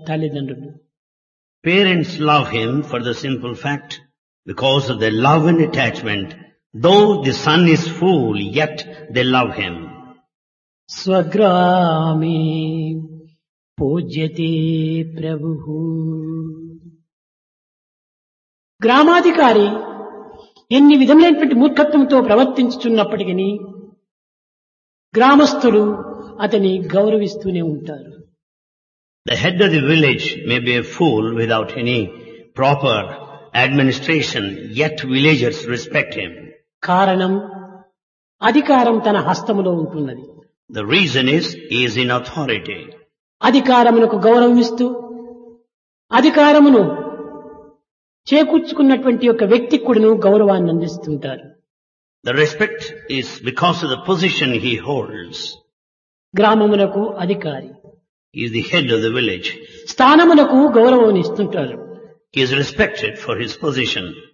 తల్లిదండ్రులు Parents love him for the simple fact, because of their love and attachment, though the son is fool, yet they love him. స్వగ్రామే పూజ్యతే ప్రభు గ్రామాధికారి ఎన్ని విధములైనటువంటి మూర్ఖత్వంతో ప్రవర్తించుతున్నప్పటికీ గ్రామస్తులు అతని గౌరవిస్తూనే ఉంటారు The head of the village may be a fool without any proper administration, yet villagers respect him. కారణం అధికారం తన హస్తములో ఉంటున్నది The reason is he is in authority. అధికారమునకు గౌరవమిస్తూ అధికారమును చేకూర్చుకున్నటువంటి యొక్క వ్యక్తి కూడాను గౌరవాన్ని అందిస్తుంటారు The respect is because of the position he holds. గ్రామమునకు అధికారి He is the head of the village. స్థానమునకు గౌరవం ఇస్తుంటారు He is respected for his position.